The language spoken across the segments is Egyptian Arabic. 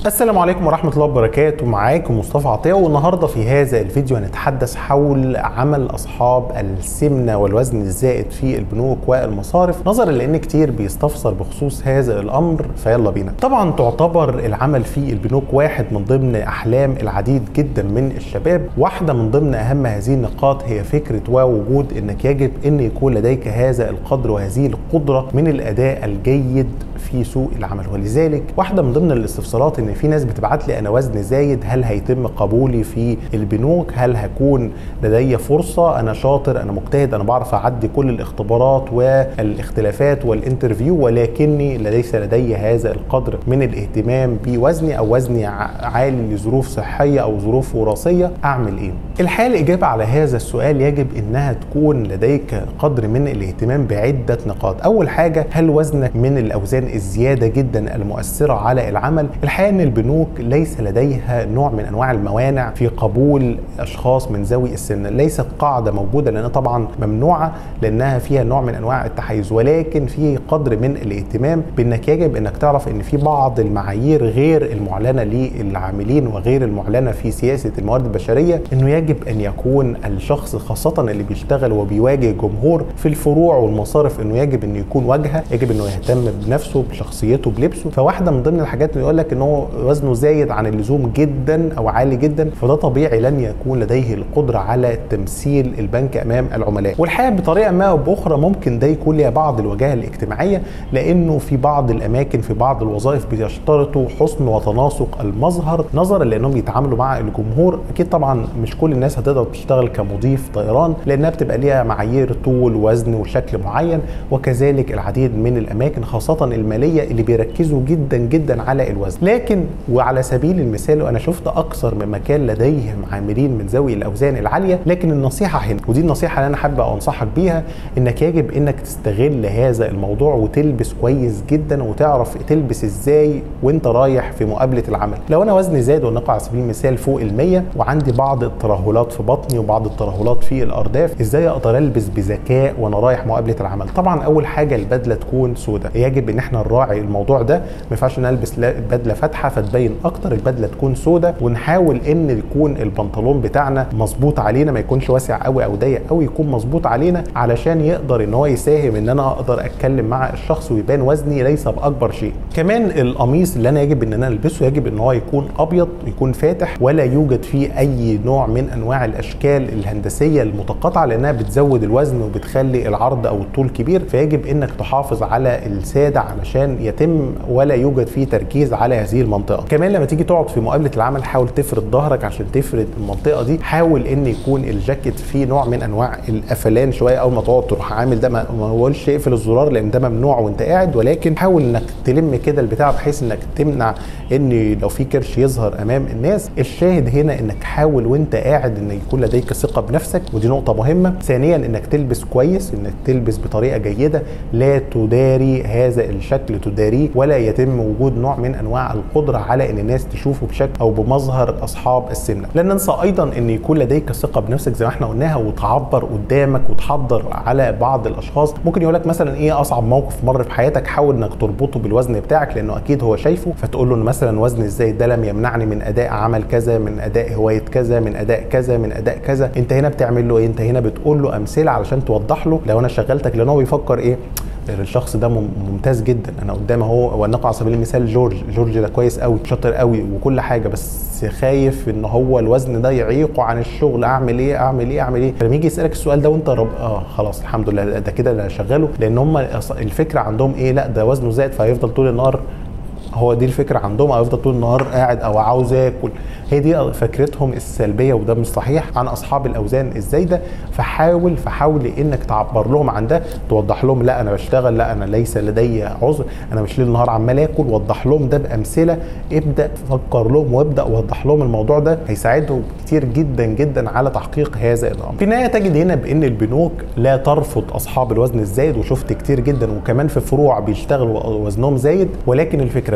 السلام عليكم ورحمة الله وبركاته معاكم مصطفى عطية والنهاردة في هذا الفيديو هنتحدث حول عمل أصحاب السمنة والوزن الزائد في البنوك والمصارف نظرا لأن كتير بيستفسر بخصوص هذا الأمر فيلا بينا طبعا تعتبر العمل في البنوك واحد من ضمن أحلام العديد جدا من الشباب واحدة من ضمن أهم هذه النقاط هي فكرة ووجود أنك يجب أن يكون لديك هذا القدر وهذه القدرة من الأداء الجيد في سوق العمل ولذلك واحده من ضمن الاستفسارات ان في ناس بتبعت لي انا وزن زايد هل هيتم قبولي في البنوك هل هكون لدي فرصه انا شاطر انا مجتهد انا بعرف اعدي كل الاختبارات والاختلافات والانترفيو ولكني ليس لدي هذا القدر من الاهتمام بوزني او وزني عالي لظروف صحيه او ظروف وراثيه اعمل ايه الحقيقه الاجابه على هذا السؤال يجب انها تكون لديك قدر من الاهتمام بعده نقاط اول حاجه هل وزنك من الاوزان الزياده جدا المؤثره على العمل الحقيقه ان البنوك ليس لديها نوع من انواع الموانع في قبول اشخاص من ذوي السن ليست قاعده موجوده لانها طبعا ممنوعه لانها فيها نوع من انواع التحيز ولكن في قدر من الاهتمام بانك يجب انك تعرف ان في بعض المعايير غير المعلنه للعاملين وغير المعلنه في سياسه الموارد البشريه انه يجب ان يكون الشخص خاصه اللي بيشتغل وبيواجه جمهور في الفروع والمصارف انه يجب انه يكون واجهه يجب انه يهتم بنفسه بشخصيته بلبسه فواحده من ضمن الحاجات اللي يقول لك ان هو وزنه زايد عن اللزوم جدا او عالي جدا فده طبيعي لن يكون لديه القدره على تمثيل البنك امام العملاء والحقيقه بطريقه ما او باخرى ممكن ده يكون ليها بعض الوجاهه الاجتماعيه لانه في بعض الاماكن في بعض الوظائف بيشترطوا حسن وتناسق المظهر نظرا لانهم بيتعاملوا مع الجمهور اكيد طبعا مش كل الناس هتقدر تشتغل كمضيف طيران لانها بتبقى ليها معايير طول وزن وشكل معين وكذلك العديد من الاماكن خاصه الماليه اللي بيركزوا جدا جدا على الوزن لكن وعلى سبيل المثال وانا شفت اكثر من مكان لديهم عاملين من ذوي الاوزان العاليه لكن النصيحه هنا ودي النصيحه اللي انا حابب انصحك بيها انك يجب انك تستغل هذا الموضوع وتلبس كويس جدا وتعرف تلبس ازاي وانت رايح في مقابله العمل لو انا وزني زاد ونقع على سبيل المثال فوق ال100 وعندي بعض الترهلات في بطني وبعض الترهلات في الارداف ازاي اقدر البس بذكاء وانا رايح مقابله العمل طبعا اول حاجه البدله تكون سوداء يجب ان احنا نراعي الموضوع ده ما ينفعش نلبس بدله فاتحه فتبين اكتر البدله تكون سوداء ونحاول ان يكون البنطلون بتاعنا مظبوط علينا ما يكونش واسع قوي او ضيق قوي يكون مظبوط علينا علشان يقدر ان هو يساهم ان انا اقدر اتكلم مع الشخص ويبان وزني ليس باكبر شيء كمان القميص اللي انا يجب ان انا البسه يجب ان هو يكون ابيض يكون فاتح ولا يوجد فيه اي نوع من انواع الاشكال الهندسيه المتقاطعه لانها بتزود الوزن وبتخلي العرض او الطول كبير فيجب انك تحافظ على الساده علشان يتم ولا يوجد فيه تركيز على هذه المنطقه كمان لما تيجي تقعد في مقابله العمل حاول تفرد ظهرك عشان تفرد المنطقه دي حاول ان يكون الجاكيت فيه نوع من انواع القفلان شويه اول ما تقعد تروح عامل ده ما اقولش اقفل الزرار لان ده ممنوع وانت قاعد ولكن حاول انك تلم كده البتاع بحيث انك تمنع ان لو في كرش يظهر امام الناس الشاهد هنا انك حاول وانت قاعد ان يكون لديك ثقه بنفسك ودي نقطه مهمه ثانيا انك تلبس كويس انك تلبس بطريقه جيده لا تداري هذا الشكل تداريه ولا يتم وجود نوع من انواع القدره على ان الناس تشوفه بشكل او بمظهر اصحاب السمنه لا ننسى ايضا ان يكون لديك ثقه بنفسك زي ما احنا قلناها وتعبر قدامك وتحضر على بعض الاشخاص ممكن يقول لك مثلا ايه اصعب موقف مر في حياتك حاول انك تربطه بالوزن بتاعك لانه اكيد هو شايفه فتقول له ان مثلا وزن ازاي ده لم يمنعني من اداء عمل كذا من اداء هوايه كذا من اداء كذا من اداء كذا انت هنا بتعمل له ايه انت هنا بتقول له امثله علشان توضح له لو انا شغلتك لان هو بيفكر ايه الشخص ده ممتاز جدا انا قدامه هو ونقع على سبيل المثال جورج جورج ده كويس قوي شاطر قوي وكل حاجه بس خايف ان هو الوزن ده يعيقه عن الشغل اعمل ايه اعمل ايه اعمل ايه فلما يجي يسالك السؤال ده وانت رب... اه خلاص الحمد لله ده كده اللي هشغله لان هم الفكره عندهم ايه لا ده وزنه زائد فهيفضل طول النهار هو دي الفكره عندهم او يفضل طول النهار قاعد او عاوز ياكل هي دي فكرتهم السلبيه وده مش صحيح عن اصحاب الاوزان الزايده فحاول فحاول انك تعبر لهم عن ده توضح لهم لا انا بشتغل لا انا ليس لدي عذر انا مش ليل نهار عمال اكل وضح لهم ده بامثله ابدا فكر لهم وابدا وضح لهم الموضوع ده هيساعدهم كتير جدا جدا على تحقيق هذا الامر في النهايه تجد هنا بان البنوك لا ترفض اصحاب الوزن الزايد وشفت كتير جدا وكمان في فروع بيشتغلوا وزنهم زايد ولكن الفكره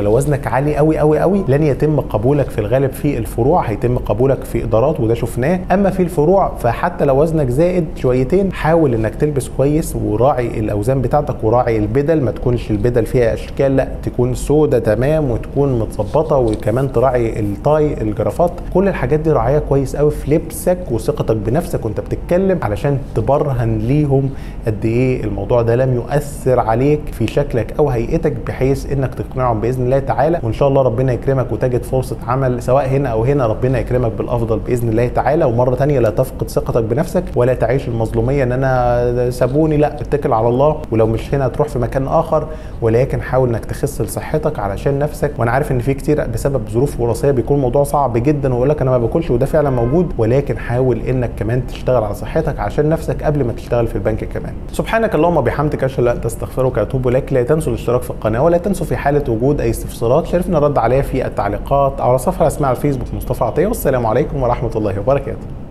لو وزنك عالي قوي قوي قوي لن يتم قبولك في الغالب في الفروع هيتم قبولك في ادارات وده شفناه اما في الفروع فحتى لو وزنك زائد شويتين حاول انك تلبس كويس وراعي الاوزان بتاعتك وراعي البدل ما تكونش البدل فيها اشكال لا تكون سودة تمام وتكون متظبطه وكمان تراعي الطاي الجرافات كل الحاجات دي راعيها كويس قوي في لبسك وثقتك بنفسك وانت بتتكلم علشان تبرهن ليهم قد ايه الموضوع ده لم يؤثر عليك في شكلك او هيئتك بحيث انك تقنعهم باذن الله تعالى وان شاء الله ربنا يكرمك وتجد فرصه عمل سواء هنا او هنا ربنا يكرمك بالافضل باذن الله تعالى ومره تانية لا تفقد ثقتك بنفسك ولا تعيش المظلوميه ان انا سابوني لا اتكل على الله ولو مش هنا تروح في مكان اخر ولكن حاول انك تخس لصحتك علشان نفسك وانا عارف ان في كتير بسبب ظروف وراثيه بيكون الموضوع صعب جدا ويقول لك انا ما باكلش وده فعلا موجود ولكن حاول انك كمان تشتغل على صحتك عشان نفسك قبل ما تشتغل في البنك كمان سبحانك اللهم وبحمدك اشهد ان لا اله الا انت استغفرك واتوب اليك لا تنسوا الاشتراك في القناه ولا تنسوا في حاله وجود اي استفسارات شاركنا رد عليها في التعليقات على صفحه اسمها على الفيسبوك مصطفى عطيه والسلام عليكم ورحمه الله وبركاته